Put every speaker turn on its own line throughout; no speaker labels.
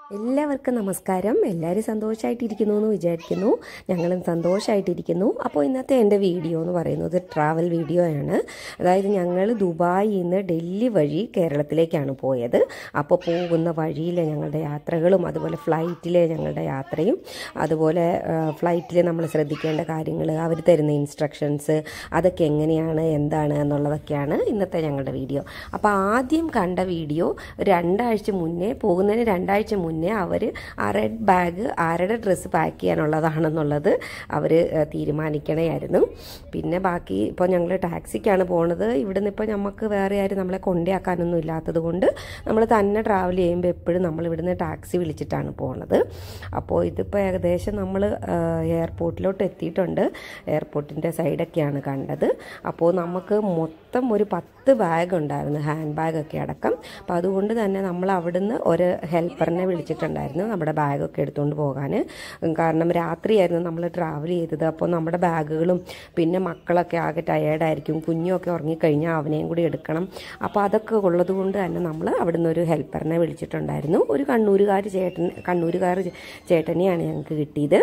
എല്ലാവർക്കും നമസ്കാരം എല്ലാവരും സന്തോഷമായിട്ടിരിക്കുന്നു എന്ന് വിചാരിക്കുന്നു ഞങ്ങളും സന്തോഷമായിട്ടിരിക്കുന്നു അപ്പോൾ ഇന്നത്തെ എൻ്റെ വീഡിയോ എന്ന് പറയുന്നത് ട്രാവൽ വീഡിയോ ആണ് അതായത് ഞങ്ങൾ ദുബായിൽ നിന്ന് ഡൽഹി വഴി കേരളത്തിലേക്കാണ് പോയത് അപ്പോൾ പോകുന്ന വഴിയിലെ ഞങ്ങളുടെ യാത്രകളും അതുപോലെ ഫ്ലൈറ്റിലെ ഞങ്ങളുടെ യാത്രയും അതുപോലെ ഫ്ലൈറ്റിൽ നമ്മൾ ശ്രദ്ധിക്കേണ്ട കാര്യങ്ങൾ അവർ തരുന്ന ഇൻസ്ട്രക്ഷൻസ് അതൊക്കെ എങ്ങനെയാണ് എന്താണ് എന്നുള്ളതൊക്കെയാണ് ഇന്നത്തെ ഞങ്ങളുടെ വീഡിയോ അപ്പോൾ ആദ്യം കണ്ട വീഡിയോ രണ്ടാഴ്ച മുന്നേ പോകുന്നതിന് രണ്ടാഴ്ച മുന്നേ അവർ ആ റെഡ് ബാഗ് ആരുടെ ഡ്രസ്സ് പാക്ക് ചെയ്യാനുള്ളതാണെന്നുള്ളത് അവർ തീരുമാനിക്കണമായിരുന്നു പിന്നെ ബാക്കി ഇപ്പോൾ ഞങ്ങൾ ടാക്സിക്കാണ് പോണത് ഇവിടുന്ന് ഇപ്പോൾ നമുക്ക് വേറെ ആരും നമ്മളെ കൊണ്ടേക്കാനൊന്നും ഇല്ലാത്തത് കൊണ്ട് നമ്മൾ തന്നെ ട്രാവൽ ചെയ്യുമ്പോൾ എപ്പോഴും നമ്മൾ ഇവിടുന്ന് ടാക്സി വിളിച്ചിട്ടാണ് പോണത് അപ്പോൾ ഇതിപ്പോൾ ഏകദേശം നമ്മൾ എയർപോർട്ടിലോട്ട് എത്തിയിട്ടുണ്ട് എയർപോർട്ടിൻ്റെ സൈഡൊക്കെയാണ് കണ്ടത് അപ്പോൾ നമുക്ക് മൊത്തം ഒരു പത്ത് ബാഗ് ഉണ്ടായിരുന്നു ഹാൻഡ് ബാഗൊക്കെ അടക്കം അപ്പോൾ അതുകൊണ്ട് തന്നെ നമ്മൾ അവിടുന്ന് ഒരു ഹെൽപ്പറിനെ വിളിച്ചിട്ടുണ്ടായിരുന്നു നമ്മുടെ ബാഗൊക്കെ എടുത്തുകൊണ്ട് പോകാൻ കാരണം രാത്രിയായിരുന്നു നമ്മൾ ട്രാവൽ ചെയ്തത് അപ്പോൾ നമ്മുടെ ബാഗുകളും പിന്നെ മക്കളൊക്കെ ആകെ ടയേർഡായിരിക്കും കുഞ്ഞുമൊക്കെ ഉറങ്ങിക്കഴിഞ്ഞാൽ അവനെയും കൂടി എടുക്കണം അപ്പോൾ അതൊക്കെ ഉള്ളത് കൊണ്ട് തന്നെ നമ്മൾ അവിടുന്ന് ഒരു ഹെൽപ്പറിനെ വിളിച്ചിട്ടുണ്ടായിരുന്നു ഒരു കണ്ണൂരുകാർ ചേട്ടൻ കണ്ണൂരുകാർ ചേട്ടനെയാണ് ഞങ്ങൾക്ക് കിട്ടിയത്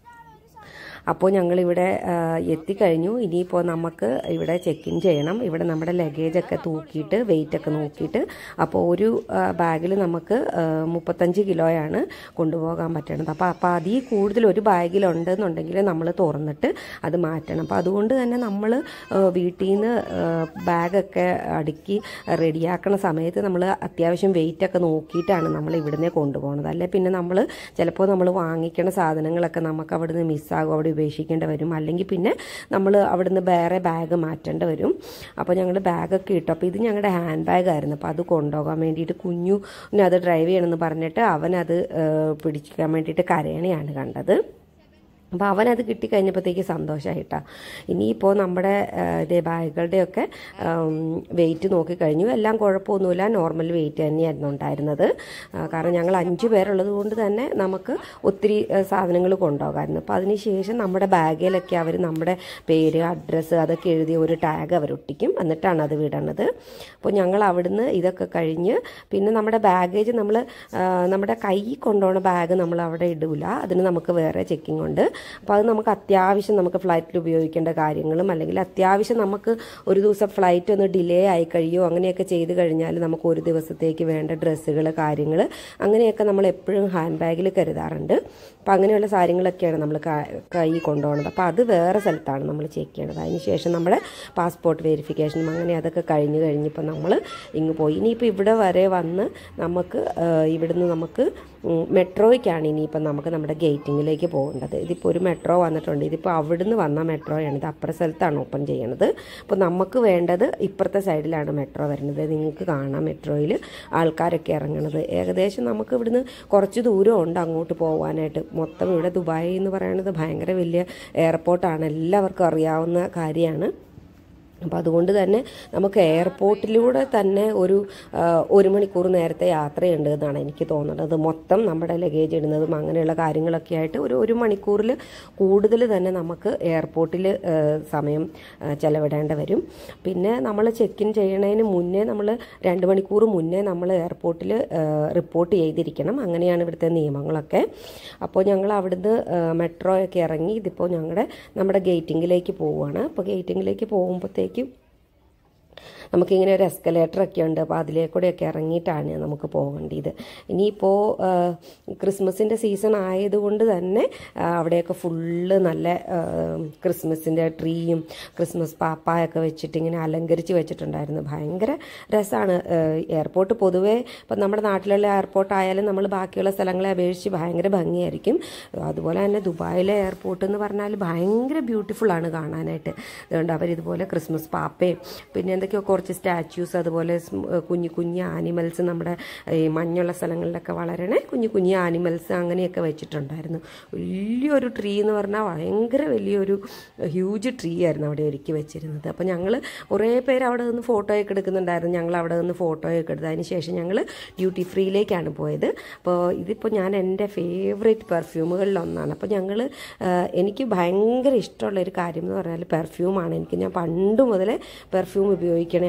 അപ്പോൾ ഞങ്ങളിവിടെ എത്തിക്കഴിഞ്ഞു ഇനിയിപ്പോൾ നമുക്ക് ഇവിടെ ചെക്ക് ഇൻ ചെയ്യണം ഇവിടെ നമ്മുടെ ലഗേജൊക്കെ തൂക്കിയിട്ട് വെയിറ്റ് ഒക്കെ നോക്കിയിട്ട് അപ്പോൾ ഒരു ബാഗിൽ നമുക്ക് മുപ്പത്തഞ്ച് കിലോയാണ് കൊണ്ടുപോകാൻ പറ്റണത് അപ്പോൾ അപ്പോൾ അതിൽ കൂടുതൽ ഒരു ബാഗിലുണ്ടെന്നുണ്ടെങ്കിൽ നമ്മൾ തുറന്നിട്ട് അത് മാറ്റണം അപ്പോൾ അതുകൊണ്ട് തന്നെ നമ്മൾ വീട്ടിൽ നിന്ന് ബാഗൊക്കെ അടുക്കി റെഡിയാക്കണ സമയത്ത് നമ്മൾ അത്യാവശ്യം വെയിറ്റ് ഒക്കെ നോക്കിയിട്ടാണ് നമ്മൾ ഇവിടുന്ന് കൊണ്ടുപോകുന്നത് അല്ലെ പിന്നെ നമ്മൾ ചിലപ്പോൾ നമ്മൾ വാങ്ങിക്കണ സാധനങ്ങളൊക്കെ നമുക്ക് അവിടുന്ന് മിസ്സാകും അവിടെ ഉപേക്ഷിക്കേണ്ടി വരും അല്ലെങ്കിൽ പിന്നെ നമ്മൾ അവിടുന്ന് വേറെ ബാഗ് മാറ്റേണ്ടി വരും അപ്പോൾ ഞങ്ങൾ ബാഗൊക്കെ ഇട്ടു അപ്പോൾ ഇത് ഞങ്ങളുടെ ഹാൻഡ് ബാഗായിരുന്നു അപ്പോൾ അത് കൊണ്ടുപോകാൻ വേണ്ടിയിട്ട് കുഞ്ഞു അത് ഡ്രൈവ് ചെയ്യണമെന്ന് പറഞ്ഞിട്ട് അവനത് പിടിക്കാൻ വേണ്ടിയിട്ട് കരയണയാണ് കണ്ടത് അപ്പോൾ അവനത് കിട്ടിക്കഴിഞ്ഞപ്പോഴത്തേക്ക് സന്തോഷമായിട്ടാണ് ഇനിയിപ്പോൾ നമ്മുടെ ഇതേ ബാഗുകളുടെയൊക്കെ വെയിറ്റ് നോക്കിക്കഴിഞ്ഞു എല്ലാം കുഴപ്പമൊന്നുമില്ല നോർമൽ വെയിറ്റ് തന്നെയായിരുന്നു ഉണ്ടായിരുന്നത് കാരണം ഞങ്ങൾ അഞ്ച് പേരുള്ളത് കൊണ്ട് തന്നെ നമുക്ക് ഒത്തിരി സാധനങ്ങൾ കൊണ്ടുപോകാമായിരുന്നു അപ്പോൾ അതിനുശേഷം നമ്മുടെ ബാഗിലൊക്കെ അവർ നമ്മുടെ പേര് അഡ്രസ്സ് അതൊക്കെ എഴുതി ഒരു ടാഗ് അവർ ഒട്ടിക്കും എന്നിട്ടാണ് അത് വിടണത് അപ്പോൾ ഞങ്ങൾ അവിടുന്ന് ഇതൊക്കെ കഴിഞ്ഞ് പിന്നെ നമ്മുടെ ബാഗേജ് നമ്മൾ നമ്മുടെ കൈ കൊണ്ടുപോകുന്ന ബാഗ് നമ്മൾ അവിടെ ഇടില്ല അതിന് നമുക്ക് വേറെ ചെക്കിംഗ് ഉണ്ട് അപ്പോൾ അത് നമുക്ക് അത്യാവശ്യം നമുക്ക് ഫ്ലൈറ്റിൽ ഉപയോഗിക്കേണ്ട കാര്യങ്ങളും അല്ലെങ്കിൽ അത്യാവശ്യം നമുക്ക് ഒരു ദിവസം ഫ്ലൈറ്റ് ഒന്ന് ഡിലേ ആയി കഴിയുമോ അങ്ങനെയൊക്കെ ചെയ്ത് കഴിഞ്ഞാൽ നമുക്ക് ഒരു ദിവസത്തേക്ക് വേണ്ട ഡ്രസ്സുകൾ കാര്യങ്ങൾ അങ്ങനെയൊക്കെ നമ്മൾ എപ്പോഴും ഹാൻഡ് ബാഗിൽ കരുതാറുണ്ട് അപ്പോൾ അങ്ങനെയുള്ള കാര്യങ്ങളൊക്കെയാണ് നമ്മൾ കൈ കൊണ്ടുപോകുന്നത് അപ്പോൾ അത് വേറെ സ്ഥലത്താണ് നമ്മൾ ചെക്ക് ചെയ്യണത് അതിനുശേഷം നമ്മുടെ പാസ്പോർട്ട് വെരിഫിക്കേഷനും അങ്ങനെ അതൊക്കെ കഴിഞ്ഞ് കഴിഞ്ഞപ്പോൾ നമ്മൾ ഇങ്ങ് പോയി ഇനിയിപ്പോൾ ഇവിടെ വരെ വന്ന് നമുക്ക് ഇവിടുന്ന് നമുക്ക് മെട്രോയ്ക്കാണ് ഇനിയിപ്പോൾ നമുക്ക് നമ്മുടെ ഗേറ്റിങ്ങിലേക്ക് പോകേണ്ടത് ഇതിപ്പോൾ ഒരു മെട്രോ വന്നിട്ടുണ്ട് ഇതിപ്പോൾ അവിടുന്ന് വന്ന മെട്രോയാണ് ഇത് അപ്പുറ സ്ഥലത്താണ് ഓപ്പൺ ചെയ്യണത് അപ്പോൾ നമുക്ക് വേണ്ടത് ഇപ്പുറത്തെ സൈഡിലാണ് മെട്രോ വരുന്നത് നിങ്ങൾക്ക് കാണാം മെട്രോയിൽ ആൾക്കാരൊക്കെ ഇറങ്ങണത് ഏകദേശം നമുക്ക് ഇവിടുന്ന് കുറച്ച് ദൂരം ഉണ്ട് അങ്ങോട്ട് പോകാനായിട്ട് മൊത്തം ഇവിടെ ദുബായ് എന്ന് പറയുന്നത് ഭയങ്കര വലിയ എയർപോർട്ടാണ് എല്ലാവർക്കും അറിയാവുന്ന കാര്യമാണ് അപ്പോൾ അതുകൊണ്ട് തന്നെ നമുക്ക് എയർപോർട്ടിലൂടെ തന്നെ ഒരു ഒരു മണിക്കൂർ നേരത്തെ യാത്രയുണ്ട് എന്നാണ് എനിക്ക് തോന്നുന്നത് മൊത്തം നമ്മുടെ ലഗേജ് ഇടുന്നതും അങ്ങനെയുള്ള കാര്യങ്ങളൊക്കെ ആയിട്ട് ഒരു ഒരു മണിക്കൂറിൽ കൂടുതൽ തന്നെ നമുക്ക് എയർപോർട്ടിൽ സമയം ചെലവിടേണ്ടി വരും പിന്നെ നമ്മൾ ചെക്ക് ഇൻ ചെയ്യണതിന് മുന്നേ നമ്മൾ രണ്ട് മണിക്കൂർ മുന്നേ നമ്മൾ എയർപോർട്ടിൽ റിപ്പോർട്ട് ചെയ്തിരിക്കണം അങ്ങനെയാണ് ഇവിടുത്തെ നിയമങ്ങളൊക്കെ അപ്പോൾ ഞങ്ങൾ അവിടുന്ന് മെട്രോയൊക്കെ ഇറങ്ങി ഇതിപ്പോൾ ഞങ്ങളുടെ നമ്മുടെ ഗേറ്റിങ്ങിലേക്ക് പോവുകയാണ് അപ്പോൾ ഗേറ്റിങ്ങിലേക്ക് പോകുമ്പോഴത്തേക്ക് നമുക്കിങ്ങനെ ഒരു എസ്കലേറ്റർ ഒക്കെ ഉണ്ട് അപ്പോൾ അതിലേക്കൂടെയൊക്കെ ഇറങ്ങിയിട്ടാണ് നമുക്ക് പോകേണ്ടത് ഇനിയിപ്പോൾ ക്രിസ്മസിൻ്റെ സീസൺ ആയതുകൊണ്ട് തന്നെ അവിടെയൊക്കെ ഫുള്ള് നല്ല ക്രിസ്മസിൻ്റെ ട്രീയും ക്രിസ്മസ് പാപ്പായൊക്കെ വെച്ചിട്ട് ഇങ്ങനെ അലങ്കരിച്ച് വെച്ചിട്ടുണ്ടായിരുന്നു ഭയങ്കര രസമാണ് എയർപോർട്ട് പൊതുവേ ഇപ്പം നമ്മുടെ നാട്ടിലുള്ള എയർപോർട്ട് ആയാലും നമ്മൾ ബാക്കിയുള്ള സ്ഥലങ്ങളെ അപേക്ഷിച്ച് ഭയങ്കര ഭംഗിയായിരിക്കും അതുപോലെ തന്നെ ദുബായിലെ എയർപോർട്ട് എന്ന് പറഞ്ഞാൽ ഭയങ്കര ബ്യൂട്ടിഫുൾ ആണ് കാണാനായിട്ട് അതുകൊണ്ട് അവരിതുപോലെ ക്രിസ്മസ് പാപ്പയും പിന്നെ എന്തൊക്കെയോ കുറച്ച് സ്റ്റാച്യൂസ് അതുപോലെ കുഞ്ഞു കുഞ്ഞു ആനിമൽസ് നമ്മുടെ ഈ മഞ്ഞുള്ള സ്ഥലങ്ങളിലൊക്കെ വളരണേ കുഞ്ഞു കുഞ്ഞു ആനിമൽസ് അങ്ങനെയൊക്കെ വെച്ചിട്ടുണ്ടായിരുന്നു വലിയൊരു ട്രീ എന്ന് പറഞ്ഞാൽ ഭയങ്കര വലിയൊരു ഹ്യൂജ് ട്രീ ആയിരുന്നു അവിടെ ഒരുക്കി വെച്ചിരുന്നത് അപ്പോൾ ഞങ്ങൾ കുറേ പേര് അവിടെ നിന്ന് ഫോട്ടോയൊക്കെ എടുക്കുന്നുണ്ടായിരുന്നു ഞങ്ങൾ അവിടെ നിന്ന് ഫോട്ടോയൊക്കെ എടുത്തു അതിന് ശേഷം ഞങ്ങൾ ഡ്യൂട്ടി ഫ്രീയിലേക്കാണ് പോയത് അപ്പോൾ ഇതിപ്പോൾ ഞാൻ എൻ്റെ ഫേവറേറ്റ് പെർഫ്യൂമുകളിൽ ഒന്നാണ് അപ്പോൾ ഞങ്ങൾ എനിക്ക് ഭയങ്കര ഇഷ്ടമുള്ള ഒരു കാര്യം എന്ന് പറഞ്ഞാൽ പെർഫ്യൂമാണ് എനിക്ക് ഞാൻ പണ്ട് മുതലേ പെർഫ്യൂം ഉപയോഗിക്കണ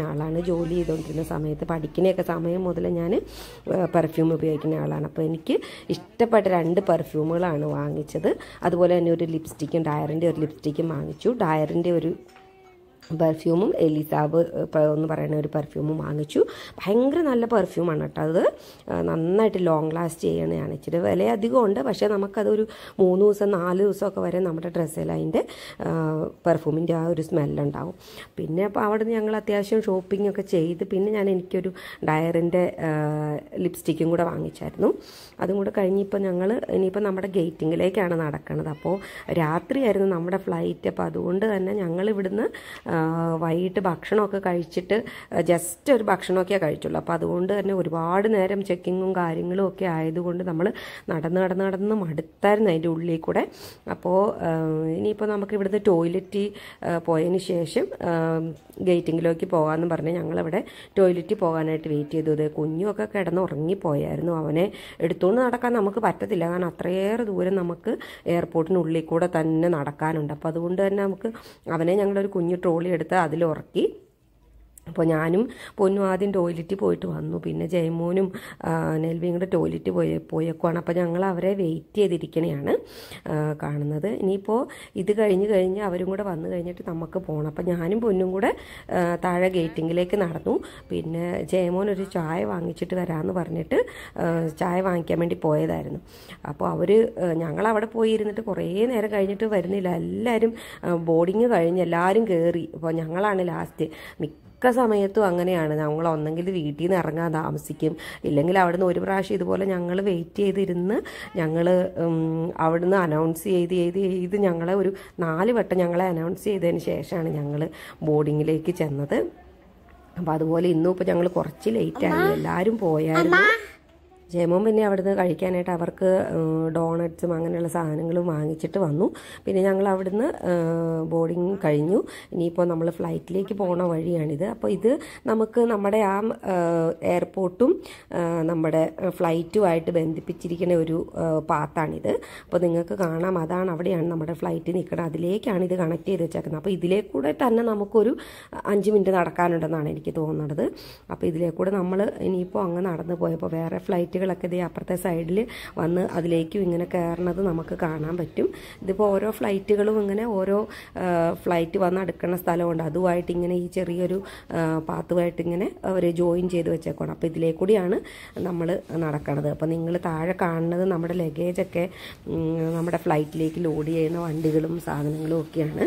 ആളാണ് ജോലി ചെയ്തുകൊണ്ടിരുന്ന സമയത്ത് പഠിക്കുന്നതൊക്കെ സമയം മുതൽ ഞാൻ പെർഫ്യൂം ഉപയോഗിക്കുന്ന ആളാണ് അപ്പോൾ എനിക്ക് ഇഷ്ടപ്പെട്ട രണ്ട് പെർഫ്യൂമുകളാണ് വാങ്ങിച്ചത് അതുപോലെ തന്നെ ഒരു ലിപ്സ്റ്റിക്കും ഡയറിൻ്റെ ഒരു ലിപ്സ്റ്റിക്കും വാങ്ങിച്ചു ഡയറിൻ്റെ ഒരു പെർഫ്യൂമും എലിസാബ് പ- എന്ന് പറയുന്ന ഒരു പെർഫ്യൂമും വാങ്ങിച്ചു ഭയങ്കര നല്ല പെർഫ്യൂമാണ് കേട്ടോ അത് ആ, നന്നായിട്ട് ലോങ് ലാസ്റ്റ് ചെയ്യണതാണ് ഇച്ചിരി വില അധികം ഉണ്ട് പക്ഷേ നമുക്കതൊരു മൂന്ന് ദിവസം നാല് ദിവസമൊക്കെ വരെ നമ്മുടെ ഡ്രസ്സിൽ അതിൻ്റെ പെർഫ്യൂമിൻ്റെ ആ ഒരു സ്മെല്ലുണ്ടാവും പിന്നെ അപ്പോൾ അവിടെ നിന്ന് ഞങ്ങൾ അത്യാവശ്യം ഷോപ്പിംഗ് ഒക്കെ ചെയ്ത് പിന്നെ ഞാൻ എനിക്കൊരു ഡയറിൻ്റെ ലിപ്സ്റ്റിക്കും കൂടെ വാങ്ങിച്ചായിരുന്നു അതും കൂടെ കഴിഞ്ഞിപ്പോൾ ഞങ്ങൾ ഇനിയിപ്പോൾ നമ്മുടെ ഗേറ്റിങ്ങിലേക്കാണ് നടക്കുന്നത് അപ്പോൾ രാത്രിയായിരുന്നു നമ്മുടെ ഫ്ലൈറ്റ് അപ്പോൾ അതുകൊണ്ട് തന്നെ ഞങ്ങൾ ഇവിടുന്ന് ആ, വൈകിട്ട് ഭക്ഷണമൊക്കെ കഴിച്ചിട്ട് ജസ്റ്റ് ഒരു ഭക്ഷണമൊക്കെ കഴിച്ചുള്ളൂ അപ്പോൾ അതുകൊണ്ട് തന്നെ ഒരുപാട് നേരം ചെക്കിങ്ങും കാര്യങ്ങളും ഒക്കെ ആയതുകൊണ്ട് നമ്മൾ നടന്ന് നടന്ന് നടന്ന് മടുത്തായിരുന്നു അതിൻ്റെ ഉള്ളിൽ കൂടെ അപ്പോൾ ഇനിയിപ്പോൾ നമുക്ക് ഇവിടുന്ന് ടോയ്ലറ്റിൽ പോയതിന് ശേഷം ഗേറ്റിങ്ങിലേക്ക് പോകാമെന്ന് പറഞ്ഞ് ഞങ്ങളിവിടെ ടോയ്ലറ്റിൽ പോകാനായിട്ട് വെയിറ്റ് ചെയ്തു ഇത് കുഞ്ഞുമൊക്കെ കിടന്ന് ഉറങ്ങിപ്പോയായിരുന്നു അവനെ എടുത്തുകൊണ്ട് നടക്കാൻ നമുക്ക് പറ്റത്തില്ല കാരണം അത്രയേറെ ദൂരം നമുക്ക് എയർപോർട്ടിനുള്ളിൽ കൂടെ തന്നെ നടക്കാനുണ്ട് അപ്പോൾ അതുകൊണ്ട് തന്നെ നമുക്ക് അവനെ ഞങ്ങളൊരു കുഞ്ഞു ട്രോളി എടുത്ത് അതിൽ ഉറക്കി അപ്പോൾ ഞാനും പൊന്നും ആദ്യം ടോയ്ലറ്റിൽ പോയിട്ട് വന്നു പിന്നെ ജയമോനും ആ, നെൽവിയും കൂടെ ടോയ്ലറ്റിൽ പോയ പോയേക്കുവാണ് അപ്പോൾ ഞങ്ങൾ അവരെ വെയിറ്റ് ചെയ്തിരിക്കണെയാണ് ആ, കാണുന്നത് ഇനിയിപ്പോൾ ഇത് കഴിഞ്ഞ് കഴിഞ്ഞ് അവരും കൂടെ വന്നു കഴിഞ്ഞിട്ട് നമുക്ക് പോകണം അപ്പോൾ ഞാനും പൊന്നും കൂടെ ആ, താഴെ ഗേറ്റിങ്ങിലേക്ക് നടന്നു പിന്നെ ജയമോൻ ഒരു ചായ വാങ്ങിച്ചിട്ട് വരാമെന്ന് പറഞ്ഞിട്ട് ആ, ചായ വാങ്ങിക്കാൻ വേണ്ടി പോയതായിരുന്നു അപ്പോൾ അവർ ഞങ്ങൾ അവിടെ പോയി ഇരുന്നിട്ട് കുറേ നേരം കഴിഞ്ഞിട്ട് വരുന്നില്ല എല്ലാവരും ബോർഡിങ് കഴിഞ്ഞ് എല്ലാവരും കയറി അപ്പോൾ ഞങ്ങളാണ് ലാസ്റ്റ് മിക്ക സമയത്തും അങ്ങനെയാണ് ഞങ്ങൾ ഒന്നെങ്കിൽ വീട്ടിൽ നിന്ന് ഇറങ്ങാൻ താമസിക്കും ഇല്ലെങ്കിൽ അവിടുന്ന് ഒരു പ്രാവശ്യം ഇതുപോലെ ഞങ്ങൾ വെയിറ്റ് ചെയ്തിരുന്ന് ഞങ്ങൾ അവിടുന്ന് അനൗൺസ് ചെയ്ത് ചെയ്ത് ചെയ്ത് ഞങ്ങളെ ഒരു നാല് വട്ടം ഞങ്ങളെ അനൗൺസ് ചെയ്തതിന് ശേഷമാണ് ഞങ്ങൾ ബോർഡിങ്ങിലേക്ക് ചെന്നത് അപ്പോൾ അതുപോലെ ഇന്നും ഇപ്പോൾ ഞങ്ങൾ കുറച്ച് ലേറ്റായി എല്ലാവരും പോയായിരുന്നു ജയമോൻ പിന്നെ അവിടുന്ന് കഴിക്കാനായിട്ട് അവർക്ക് ഡോണറ്റ്സും അങ്ങനെയുള്ള സാധനങ്ങളും വാങ്ങിച്ചിട്ട് വന്നു പിന്നെ ഞങ്ങൾ അവിടുന്ന് ബോർഡിങ് കഴിഞ്ഞു ഇനിയിപ്പോൾ നമ്മൾ ഫ്ലൈറ്റിലേക്ക് പോണ വഴിയാണിത് അപ്പോൾ ഇത് നമുക്ക് നമ്മുടെ ആ എയർപോർട്ടും നമ്മുടെ ഫ്ലൈറ്റുമായിട്ട് ബന്ധിപ്പിച്ചിരിക്കുന്ന ഒരു പാത്താണിത് അപ്പോൾ നിങ്ങൾക്ക് കാണാം അതാണ് അവിടെയാണ് നമ്മുടെ ഫ്ലൈറ്റ് നിൽക്കുന്നത് അതിലേക്കാണ് ഇത് കണക്ട് ചെയ്ത് വെച്ചേക്കുന്നത് അപ്പോൾ ഇതിലേ കൂടെ തന്നെ നമുക്കൊരു അഞ്ച് മിനിറ്റ് നടക്കാനുണ്ടെന്നാണ് എനിക്ക് തോന്നുന്നത് അപ്പോൾ ഇതിലേ കൂടെ നമ്മൾ ഇനിയിപ്പോൾ അങ്ങ് നടന്നു പോയപ്പോൾ വേറെ ഫ്ലൈറ്റുകളൊക്കെ ഇതേ അപ്പുറത്തെ സൈഡിൽ വന്ന് അതിലേക്കും ഇങ്ങനെ കയറണത് നമുക്ക് കാണാൻ പറ്റും ഇതിപ്പോൾ ഓരോ ഫ്ലൈറ്റുകളും ഇങ്ങനെ ഓരോ ഫ്ലൈറ്റ് വന്ന് അടുക്കുന്ന സ്ഥലമുണ്ട് അതുമായിട്ട് ഇങ്ങനെ ഈ ചെറിയൊരു പാത്തുമായിട്ട് ഇങ്ങനെ അവർ ജോയിൻ ചെയ്ത് വെച്ചേക്കണം അപ്പോൾ ഇതിലേ കൂടിയാണ് നമ്മൾ നടക്കണത് അപ്പോൾ നിങ്ങൾ താഴെ കാണുന്നത് നമ്മുടെ ലഗേജൊക്കെ നമ്മുടെ ഫ്ലൈറ്റിലേക്ക് ലോഡ് ചെയ്യുന്ന വണ്ടികളും സാധനങ്ങളും ഒക്കെയാണ്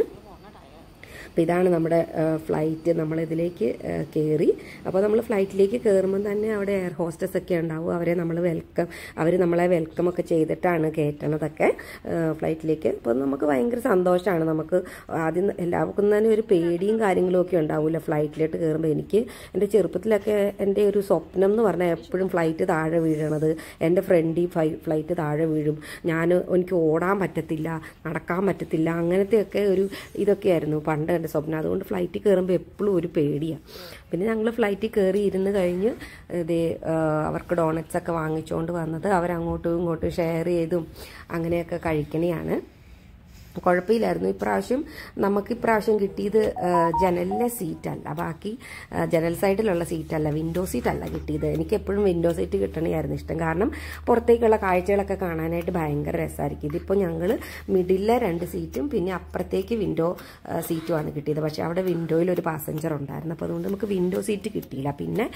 അപ്പോൾ ഇതാണ് നമ്മുടെ ഫ്ലൈറ്റ് നമ്മളിതിലേക്ക് കയറി അപ്പോൾ നമ്മൾ ഫ്ലൈറ്റിലേക്ക് കയറുമ്പം തന്നെ അവിടെ എയർ ഹോസ്റ്റസ് ഒക്കെ ഉണ്ടാവും അവരെ നമ്മൾ വെൽക്കം അവർ നമ്മളെ വെൽക്കം ഒക്കെ ചെയ്തിട്ടാണ് കയറ്റണതൊക്കെ ഫ്ലൈറ്റിലേക്ക് അപ്പോൾ നമുക്ക് ഭയങ്കര സന്തോഷമാണ് നമുക്ക് ആദ്യം എല്ലാവർക്കും തന്നെ ഒരു പേടിയും കാര്യങ്ങളും ഒക്കെ ഉണ്ടാവില്ല ഫ്ലൈറ്റിലോട്ട് കയറുമ്പോൾ എനിക്ക് എൻ്റെ ചെറുപ്പത്തിലൊക്കെ എൻ്റെ ഒരു സ്വപ്നം എന്ന് പറഞ്ഞാൽ എപ്പോഴും ഫ്ലൈറ്റ് താഴെ വീഴണത് എൻ്റെ ഫ്രണ്ടിൽ ഫ്ലൈറ്റ് താഴെ വീഴും ഞാൻ എനിക്ക് ഓടാൻ പറ്റത്തില്ല നടക്കാൻ പറ്റത്തില്ല അങ്ങനത്തെയൊക്കെ ഒരു ഇതൊക്കെയായിരുന്നു പണ്ട് എൻ്റെ സ്വപ്നം അതുകൊണ്ട് ഫ്ലൈറ്റിൽ കയറുമ്പോൾ എപ്പോഴും ഒരു പേടിയാണ് പിന്നെ ഞങ്ങൾ ഫ്ലൈറ്റിൽ കയറി ഇരുന്ന് കഴിഞ്ഞ് ഇതേ അവർക്ക് ഡോണറ്റ്സ് ഒക്കെ വാങ്ങിച്ചുകൊണ്ട് വന്നത് അവരങ്ങോട്ടും ഇങ്ങോട്ടും ഷെയർ ചെയ്തും അങ്ങനെയൊക്കെ കഴിക്കണെയാണ് കുഴപ്പമില്ലായിരുന്നു ഇപ്രാവശ്യം നമുക്ക് ഇപ്രാവശ്യം കിട്ടിയത് ജനലിലെ സീറ്റല്ല ബാക്കി ജനൽ സൈഡിലുള്ള സീറ്റല്ല വിൻഡോ സീറ്റല്ല കിട്ടിയത് എനിക്ക് എപ്പോഴും വിൻഡോ സീറ്റ് കിട്ടണമായിരുന്നു ഇഷ്ടം കാരണം പുറത്തേക്കുള്ള കാഴ്ചകളൊക്കെ കാണാനായിട്ട് ഭയങ്കര രസമായിരിക്കും ഇതിപ്പോൾ ഞങ്ങൾ മിഡിലെ രണ്ട് സീറ്റും പിന്നെ അപ്പുറത്തേക്ക് വിൻഡോ സീറ്റുമാണ് കിട്ടിയത് പക്ഷേ അവിടെ വിൻഡോയിൽ ഒരു പാസഞ്ചർ ഉണ്ടായിരുന്നു അപ്പോൾ അതുകൊണ്ട് നമുക്ക് വിൻഡോ സീറ്റ് കിട്ടിയില്ല പിന്നെ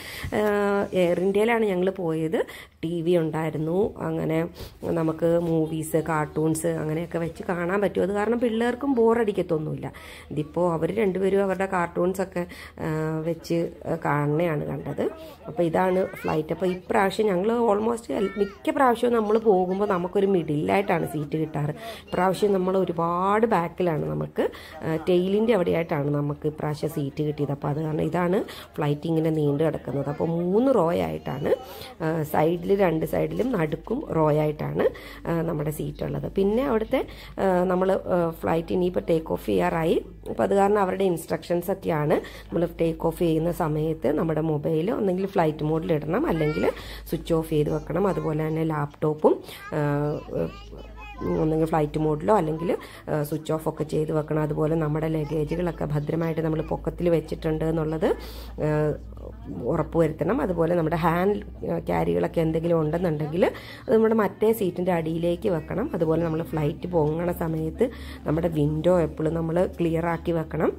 എയർ ഇന്ത്യയിലാണ് ഞങ്ങൾ പോയത് ടി വി ഉണ്ടായിരുന്നു അങ്ങനെ നമുക്ക് മൂവീസ് കാർട്ടൂൺസ് അങ്ങനെയൊക്കെ വെച്ച് കാണാൻ പറ്റും അത് കാരണം പിള്ളേർക്കും ബോറടിക്കത്തൊന്നുമില്ല ഇതിപ്പോൾ അവർ രണ്ടുപേരും അവരുടെ കാർട്ടൂൺസൊക്കെ വെച്ച് കാണുന്നതാണ് കണ്ടത് അപ്പോൾ ഇതാണ് ഫ്ലൈറ്റ് അപ്പോൾ ഇപ്രാവശ്യം ഞങ്ങൾ ഓൾമോസ്റ്റ് മിക്ക പ്രാവശ്യവും നമ്മൾ പോകുമ്പോൾ നമുക്കൊരു മിഡിലായിട്ടാണ് സീറ്റ് കിട്ടാറ് ഇപ്രാവശ്യം നമ്മൾ ഒരുപാട് ബാക്കിലാണ് നമുക്ക് ടെയിലിൻ്റെ അവിടെയായിട്ടാണ് നമുക്ക് ഇപ്രാവശ്യം സീറ്റ് കിട്ടിയത് അപ്പോൾ അത് കാരണം ഇതാണ് ഫ്ലൈറ്റ് ഇങ്ങനെ നീണ്ടു കിടക്കുന്നത് അപ്പോൾ മൂന്ന് റോ ആയിട്ടാണ് സൈഡിൽ രണ്ട് സൈഡിലും നടുക്കും റോ ആയിട്ടാണ് നമ്മുടെ സീറ്റ് ഉള്ളത് പിന്നെ അവിടുത്തെ നമ്മൾ ഫ്ലൈറ്റ് ഇനിയിപ്പോൾ ടേക്ക് ഓഫ് ചെയ്യാറായി അപ്പോൾ അത് കാരണം അവരുടെ ഇൻസ്ട്രക്ഷൻസ് ഒക്കെയാണ് നമ്മൾ ടേക്ക് ഓഫ് ചെയ്യുന്ന സമയത്ത് നമ്മുടെ മൊബൈൽ ഒന്നെങ്കിൽ ഫ്ലൈറ്റ് മോഡിൽ ഇടണം അല്ലെങ്കിൽ സ്വിച്ച് ഓഫ് ചെയ്ത് വെക്കണം അതുപോലെ തന്നെ ലാപ്ടോപ്പും ഒന്നെങ്കിൽ ഫ്ലൈറ്റ് മോഡിലോ അല്ലെങ്കിൽ സ്വിച്ച് ഓഫ് ഒക്കെ ചെയ്ത് വെക്കണം അതുപോലെ നമ്മുടെ ലഗേജുകളൊക്കെ ഭദ്രമായിട്ട് നമ്മൾ പൊക്കത്തിൽ വെച്ചിട്ടുണ്ട് എന്നുള്ളത് ആ, ഉറപ്പുവരുത്തണം അതുപോലെ നമ്മുടെ ഹാൻഡ് ക്യാരികളൊക്കെ എന്തെങ്കിലും ഉണ്ടെന്നുണ്ടെങ്കിൽ അത് നമ്മുടെ മറ്റേ സീറ്റിൻ്റെ അടിയിലേക്ക് വെക്കണം അതുപോലെ നമ്മൾ ഫ്ലൈറ്റ് പൊങ്ങണ സമയത്ത് നമ്മുടെ വിൻഡോ എപ്പോഴും നമ്മൾ ക്ലിയർ ആക്കി വെക്കണം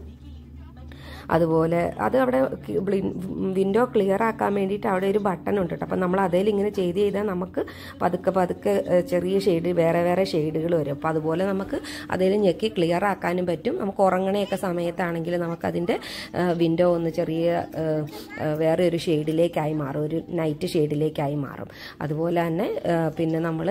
അതുപോലെ അത് അവിടെ വിൻഡോ ക്ലിയർ ആക്കാൻ വേണ്ടിയിട്ട് അവിടെ ഒരു ബട്ടൺ ഉണ്ട് കേട്ടോ അപ്പം നമ്മൾ അതിൽ ഇങ്ങനെ ചെയ്ത് ചെയ്താൽ നമുക്ക് പതുക്കെ പതുക്കെ ഏഹ്, ചെറിയ ഷെയ്ഡ് വേറെ വേറെ ഷെയ്ഡുകൾ വരും അപ്പോൾ അതുപോലെ നമുക്ക് അതിൽ ഞെക്കി ക്ലിയർ ആക്കാനും പറ്റും നമുക്ക് ഉറങ്ങണയൊക്കെ സമയത്താണെങ്കിൽ നമുക്കതിൻ്റെ വിൻഡോ ഒന്ന് ചെറിയ ഏഹ്, ഏഹ്, വേറെ ഒരു ഷെയ്ഡിലേക്കായി മാറും ഒരു നൈറ്റ് ഷെയ്ഡിലേക്കായി മാറും അതുപോലെ തന്നെ ഏഹ്, പിന്നെ നമ്മൾ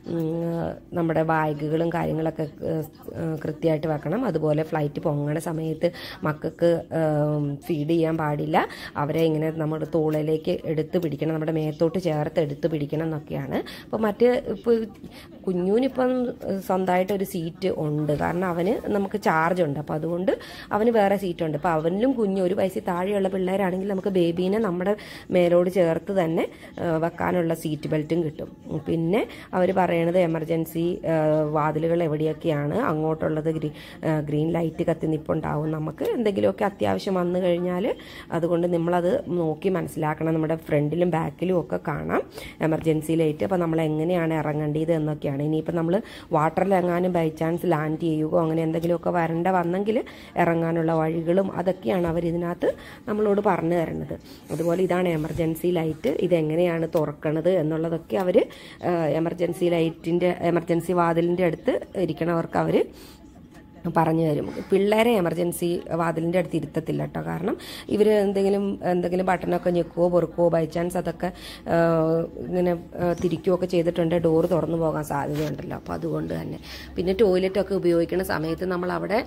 നമ്മുടെ ബാഗുകളും കാര്യങ്ങളൊക്കെ ഏഹ്, കൃത്യമായിട്ട് വെക്കണം അതുപോലെ ഫ്ലൈറ്റ് പൊങ്ങണ സമയത്ത് മക്കൾക്ക് ഫീഡ് ചെയ്യാൻ പാടില്ല അവരെ ഇങ്ങനെ നമ്മുടെ തോളിലേക്ക് എടുത്ത് പിടിക്കണം നമ്മുടെ മേത്തോട്ട് ചേർത്ത് എടുത്ത് പിടിക്കണം എന്നൊക്കെയാണ് അപ്പോൾ മറ്റ് ഇപ്പോൾ കുഞ്ഞൂനിപ്പം സ്വന്തമായിട്ട് ഒരു സീറ്റ് ഉണ്ട് കാരണം അവന് നമുക്ക് ചാർജ് ഉണ്ട് അപ്പോൾ അതുകൊണ്ട് അവന് വേറെ സീറ്റ് ഉണ്ട് അപ്പോൾ അവനിലും കുഞ്ഞ് ഒരു വയസ്സിൽ താഴെയുള്ള പിള്ളേരാണെങ്കിൽ നമുക്ക് ബേബീനെ നമ്മുടെ മേലോട് ചേർത്ത് തന്നെ ആ, വെക്കാനുള്ള സീറ്റ് ബെൽറ്റും കിട്ടും പിന്നെ അവർ പറയണത് എമർജൻസി വാതിലുകൾ എവിടെയൊക്കെയാണ് അങ്ങോട്ടുള്ളത് ഗ്രീ ആ, ഗ്രീൻ ലൈറ്റ് കത്തി നിപ്പുണ്ടാവും നമുക്ക് എന്തെങ്കിലുമൊക്കെ അത്യാവശ്യം വന്നു കഴിഞ്ഞാൽ അതുകൊണ്ട് നമ്മളത് നോക്കി മനസ്സിലാക്കണം നമ്മുടെ ഫ്രണ്ടിലും ബാക്കിലും ഒക്കെ കാണാം എമർജൻസി ലൈറ്റ് അപ്പോൾ നമ്മൾ എങ്ങനെയാണ് ഇറങ്ങേണ്ടത് എന്നൊക്കെയാണ് ഇനിയിപ്പോൾ നമ്മൾ വാട്ടറിലെങ്ങാനും ബൈ ചാൻസ് ലാൻഡ് ചെയ്യുകയോ അങ്ങനെ എന്തെങ്കിലുമൊക്കെ വരണ്ട വന്നെങ്കിൽ ഇറങ്ങാനുള്ള വഴികളും അതൊക്കെയാണ് അവർ ഇതിനകത്ത് നമ്മളോട് പറഞ്ഞു തരുന്നത് അതുപോലെ ഇതാണ് എമർജൻസി ലൈറ്റ് ഇതെങ്ങനെയാണ് തുറക്കണത് എന്നുള്ളതൊക്കെ അവർ എമർജൻസി ലൈറ്റിൻ്റെ എമർജൻസി വാതിലിൻ്റെ അടുത്ത് ഇരിക്കണവർക്ക് അവർ പറഞ്ഞു തരും പിള്ളേരെ എമർജൻസി വാതിലിൻ്റെ അടുത്ത് ഇരുത്തത്തില്ല കേട്ടോ കാരണം ഇവർ എന്തെങ്കിലും എന്തെങ്കിലും ബട്ടണൊക്കെ ഞെക്കുവോ പൊറുക്കുവോ ബൈ ചാൻസ് അതൊക്കെ ആ, ഇങ്ങനെ ആ, തിരിക്കുകയൊക്കെ ചെയ്തിട്ടുണ്ട് ഡോറ് തുറന്നു പോകാൻ സാധ്യതയുണ്ടല്ലോ അപ്പോൾ അതുകൊണ്ട് തന്നെ പിന്നെ ടോയ്ലറ്റൊക്കെ ഉപയോഗിക്കുന്ന സമയത്ത് നമ്മൾ അവിടെ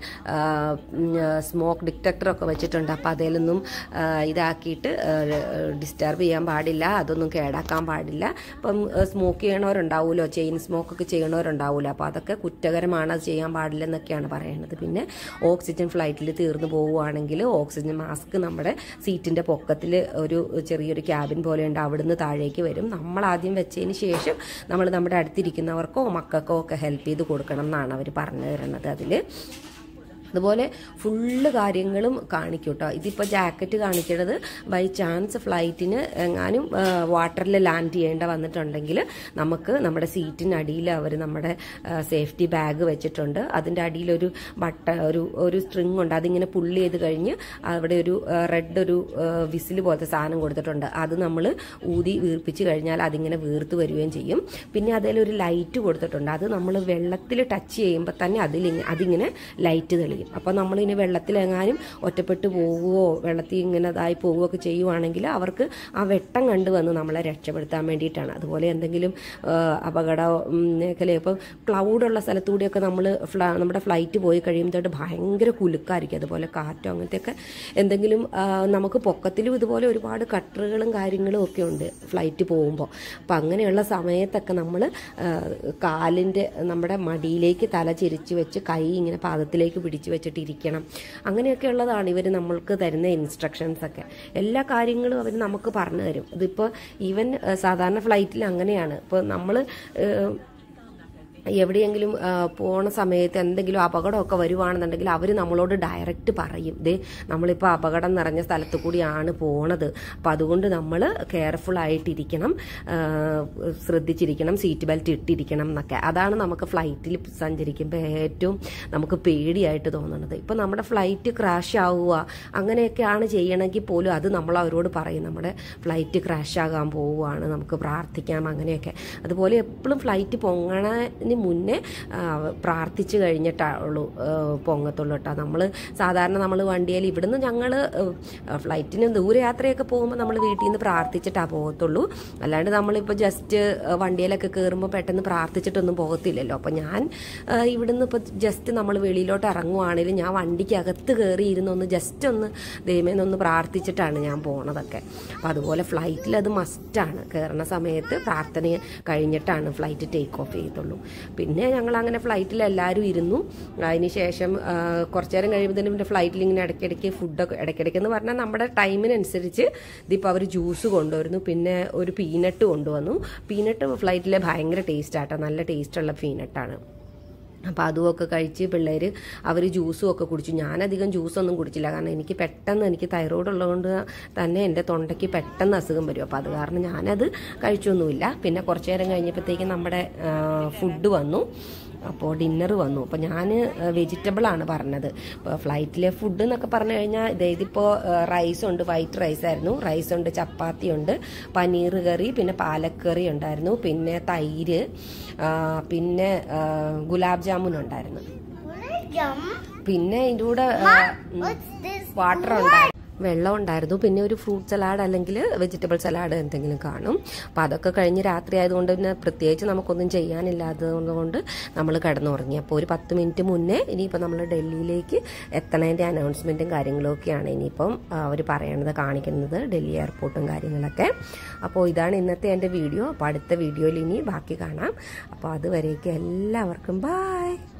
സ്മോക്ക് ഡിറ്റക്ടറൊക്കെ വെച്ചിട്ടുണ്ട് അപ്പോൾ അതിലൊന്നും ആ, ഇതാക്കിയിട്ട് ഡിസ്റ്റർബ് ചെയ്യാൻ പാടില്ല അതൊന്നും കേടാക്കാൻ പാടില്ല ഇപ്പം സ്മോക്ക് ചെയ്യണവരുണ്ടാവുമല്ലോ ചെയിൻ സ്മോക്കൊക്കെ ചെയ്യണവരുണ്ടാവുമല്ലോ അപ്പോൾ അതൊക്കെ കുറ്റകരമാണ് അത് ചെയ്യാൻ പാടില്ലെന്നൊക്കെയാണ് പറയുന്നത് പിന്നെ ഓക്സിജൻ ഫ്ലൈറ്റിൽ തീർന്നു പോവുകയാണെങ്കിൽ ഓക്സിജൻ മാസ്ക് നമ്മുടെ സീറ്റിൻ്റെ പൊക്കത്തിൽ ഒരു ചെറിയൊരു ക്യാബിൻ പോലെ ഉണ്ട് അവിടുന്ന് താഴേക്ക് വരും നമ്മൾ ആദ്യം വെച്ചതിന് ശേഷം നമ്മൾ നമ്മുടെ അടുത്തിരിക്കുന്നവർക്കോ മക്കൾക്കോ ഒക്കെ ഹെൽപ്പ് ചെയ്ത് കൊടുക്കണം എന്നാണ് അവർ പറഞ്ഞു തരുന്നത് അതിൽ അതുപോലെ ഫുള്ള് കാര്യങ്ങളും കാണിക്കും കേട്ടോ ഇതിപ്പോൾ ജാക്കറ്റ് കാണിക്കണത് ബൈ ചാൻസ് ഫ്ലൈറ്റിന് എങ്ങാനും വാട്ടറിൽ ലാൻഡ് ചെയ്യേണ്ട വന്നിട്ടുണ്ടെങ്കിൽ നമുക്ക് നമ്മുടെ സീറ്റിനടിയിൽ അവർ നമ്മുടെ സേഫ്റ്റി ബാഗ് വെച്ചിട്ടുണ്ട് അതിൻ്റെ അടിയിലൊരു ബട്ട ഒരു ഒരു സ്ട്രിങ് ഉണ്ട് അതിങ്ങനെ പുള്ളി ചെയ്ത് കഴിഞ്ഞ് അവിടെ ഒരു റെഡ് ഒരു വിസിൽ പോലത്തെ സാധനം കൊടുത്തിട്ടുണ്ട് അത് നമ്മൾ ഊതി വീർപ്പിച്ച് കഴിഞ്ഞാൽ അതിങ്ങനെ വീർത്ത് വരികയും ചെയ്യും പിന്നെ അതിലൊരു ലൈറ്റ് കൊടുത്തിട്ടുണ്ട് അത് നമ്മൾ വെള്ളത്തിൽ ടച്ച് ചെയ്യുമ്പോൾ തന്നെ അതിൽ അതിങ്ങനെ ലൈറ്റ് തെളിയും അപ്പോൾ നമ്മളിനി വെള്ളത്തിലെങ്ങാനും ഒറ്റപ്പെട്ട് പോവുകയോ വെള്ളത്തിൽ ഇങ്ങനെ ഇതായി പോവുകയൊക്കെ ചെയ്യുവാണെങ്കിൽ അവർക്ക് ആ വെട്ടം കണ്ടു വന്ന് നമ്മളെ രക്ഷപ്പെടുത്താൻ വേണ്ടിയിട്ടാണ് അതുപോലെ എന്തെങ്കിലും ആ, അപകട ഉം, മേഖല ഇപ്പോൾ ക്ലൗഡുള്ള സ്ഥലത്തൂടെയൊക്കെ നമ്മൾ ഫ്ല നമ്മുടെ ഫ്ലൈറ്റ് പോയി കഴിയുമ്പോഴത്തേട്ട് ഭയങ്കര കുലുക്കായിരിക്കും അതുപോലെ കാറ്റോ അങ്ങനത്തെയൊക്കെ എന്തെങ്കിലും ആ, നമുക്ക് പൊക്കത്തിലും ഇതുപോലെ ഒരുപാട് കട്ടറുകളും കാര്യങ്ങളും ഒക്കെ ഉണ്ട് ഫ്ലൈറ്റ് പോകുമ്പോൾ അപ്പം അങ്ങനെയുള്ള സമയത്തൊക്കെ നമ്മൾ കാലിൻ്റെ നമ്മുടെ മടിയിലേക്ക് തല ചിരിച്ച് വെച്ച് കൈ ഇങ്ങനെ പാദത്തിലേക്ക് പിടിച്ച് വെച്ചിട്ട് ഇരിക്കണം അങ്ങനെയൊക്കെ ഉള്ളതാണ് ഇവർ നമ്മൾക്ക് തരുന്ന ഇൻസ്ട്രക്ഷൻസ് ഒക്കെ എല്ലാ കാര്യങ്ങളും അവർ നമുക്ക് പറഞ്ഞു തരും ഇതിപ്പോൾ ഈവൻ സാധാരണ ഫ്ലൈറ്റിൽ അങ്ങനെയാണ് ഇപ്പോൾ നമ്മൾ എവിടെയെങ്കിലും ആ, പോണ സമയത്ത് എന്തെങ്കിലും അപകടമൊക്കെ വരുവാണെന്നുണ്ടെങ്കിൽ അവർ നമ്മളോട് ഡയറക്റ്റ് പറയും ദേ നമ്മളിപ്പോൾ അപകടം നിറഞ്ഞ സ്ഥലത്ത് കൂടിയാണ് പോണത് അപ്പം അതുകൊണ്ട് നമ്മൾ കെയർഫുൾ ആയിട്ടിരിക്കണം ആ, ശ്രദ്ധിച്ചിരിക്കണം സീറ്റ് ബെൽറ്റ് ഇട്ടിരിക്കണം എന്നൊക്കെ അതാണ് നമുക്ക് ഫ്ലൈറ്റിൽ സഞ്ചരിക്കുമ്പോൾ ഏറ്റവും നമുക്ക് പേടിയായിട്ട് തോന്നുന്നത് ഇപ്പം നമ്മുടെ ഫ്ലൈറ്റ് ക്രാഷ് ആവുക അങ്ങനെയൊക്കെയാണ് ചെയ്യണമെങ്കിൽ പോലും അത് നമ്മൾ അവരോട് പറയും നമ്മുടെ ഫ്ലൈറ്റ് ക്രാഷ് ആകാൻ പോവുകയാണ് നമുക്ക് പ്രാർത്ഥിക്കാം അങ്ങനെയൊക്കെ അതുപോലെ എപ്പോഴും ഫ്ലൈറ്റ് പൊങ്ങണതിന് മുന്നേ ആ, പ്രാർത്ഥിച്ചു കഴിഞ്ഞിട്ടുള്ളൂ പൊങ്ങത്തുള്ളൂ കേട്ടോ നമ്മൾ സാധാരണ നമ്മൾ വണ്ടിയിൽ ഇവിടുന്ന് ഞങ്ങൾ ഫ്ലൈറ്റിന് ദൂരയാത്രയൊക്കെ പോകുമ്പോൾ നമ്മൾ വീട്ടിൽ നിന്ന് പ്രാർത്ഥിച്ചിട്ടാണ് പോകത്തുള്ളൂ അല്ലാണ്ട് നമ്മളിപ്പോൾ ജസ്റ്റ് വണ്ടിയിലൊക്കെ കയറുമ്പോൾ പെട്ടെന്ന് പ്രാർത്ഥിച്ചിട്ടൊന്നും പോകത്തില്ലല്ലോ അപ്പോൾ ഞാൻ ആ, ഇവിടുന്ന് ഇപ്പോൾ ജസ്റ്റ് നമ്മൾ വെളിയിലോട്ട് ഇറങ്ങുവാണെങ്കിലും ഞാൻ വണ്ടിക്കകത്ത് കയറി ഇരുന്നൊന്ന് ജസ്റ്റ് ഒന്ന് ദൈവമേന്നൊന്ന് പ്രാർത്ഥിച്ചിട്ടാണ് ഞാൻ പോണതൊക്കെ അപ്പോൾ അതുപോലെ ഫ്ലൈറ്റിൽ അത് മസ്റ്റാണ് കയറുന്ന സമയത്ത് പ്രാർത്ഥന കഴിഞ്ഞിട്ടാണ് ഫ്ലൈറ്റ് ടേക്ക് ഓഫ് ചെയ്യത്തുള്ളൂ പിന്നെ ഞങ്ങൾ അങ്ങനെ ഫ്ലൈറ്റിൽ എല്ലാവരും ഇരുന്നു അതിന് ശേഷം ആ, കുറച്ച് നേരം കഴിയുമ്പോഴത്തേനും പിന്നെ ഫ്ലൈറ്റിൽ ഇങ്ങനെ ഇടയ്ക്കിടയ്ക്ക് ഫുഡൊക്കെ ഇടയ്ക്കിടയ്ക്ക് എന്ന് പറഞ്ഞാൽ നമ്മുടെ ടൈമിനനുസരിച്ച് ഇതിപ്പോൾ അവർ ജ്യൂസ് കൊണ്ടുവരുന്നു പിന്നെ ഒരു പീനട്ട് കൊണ്ടുവന്നു പീനട്ട് ഫ്ലൈറ്റിലെ ഭയങ്കര ടേസ്റ്റ് ആട്ടോ നല്ല ടേസ്റ്റുള്ള പീനട്ടാണ് അപ്പോൾ അതുമൊക്കെ കഴിച്ച് പിള്ളേർ അവർ ജ്യൂസും ഒക്കെ കുടിച്ചു ഞാനധികം ജ്യൂസൊന്നും കുടിച്ചില്ല കാരണം എനിക്ക് പെട്ടെന്ന് എനിക്ക് തൈറോയ്ഡ് ഉള്ളതുകൊണ്ട് തന്നെ എൻ്റെ തൊണ്ടയ്ക്ക് പെട്ടെന്ന് അസുഖം വരും അപ്പോൾ അത് കാരണം ഞാനത് കഴിച്ചൊന്നുമില്ല പിന്നെ കുറച്ച് നേരം കഴിഞ്ഞപ്പോഴത്തേക്ക് നമ്മുടെ ഫുഡ് വന്നു അപ്പോൾ ഡിന്നർ വന്നു അപ്പോൾ ഞാൻ വെജിറ്റബിളാണ് പറഞ്ഞത് ഇപ്പോൾ ഫ്ലൈറ്റിലെ ഫുഡ് എന്നൊക്കെ പറഞ്ഞു കഴിഞ്ഞാൽ ഇതിപ്പോൾ റൈസ് ഉണ്ട് വൈറ്റ് റൈസ് ആയിരുന്നു റൈസ് ഉണ്ട് ചപ്പാത്തി ഉണ്ട് പനീർ കറി പിന്നെ പാലക്കറി ഉണ്ടായിരുന്നു പിന്നെ തൈര് ആ, പിന്നെ ആ, ഗുലാബ് ജാമുൻ ഉണ്ടായിരുന്നു
Yum.
പിന്നെ അതിൻ്റെ കൂടെ
What's this?
വാട്ടർ ഉണ്ടായിരുന്നു വെള്ളം ഉണ്ടായിരുന്നു പിന്നെ ഒരു ഫ്രൂട്ട് സലാഡ് അല്ലെങ്കിൽ വെജിറ്റബിൾ സലാഡ് എന്തെങ്കിലും കാണും അപ്പോൾ അതൊക്കെ കഴിഞ്ഞ് രാത്രി ആയതുകൊണ്ട് പിന്നെ പ്രത്യേകിച്ച് നമുക്കൊന്നും ചെയ്യാനില്ലാത്തതുകൊണ്ട് നമ്മൾ കിടന്നുറങ്ങി അപ്പോൾ ഒരു പത്ത് മിനിറ്റ് മുന്നേ ഇനിയിപ്പോൾ നമ്മൾ ഡൽഹിയിലേക്ക് എത്തണതിൻ്റെ അനൗൺസ്മെൻറ്റും കാര്യങ്ങളും ഒക്കെയാണ് ഇനിയിപ്പം അവർ പറയണത് കാണിക്കുന്നത് ഡൽഹി എയർപോർട്ടും കാര്യങ്ങളൊക്കെ അപ്പോൾ ഇതാണ് ഇന്നത്തെ എൻ്റെ വീഡിയോ അപ്പോൾ അടുത്ത വീഡിയോയിൽ ഇനി ബാക്കി കാണാം അപ്പോൾ അതുവരേക്കും എല്ലാവർക്കും ബായ്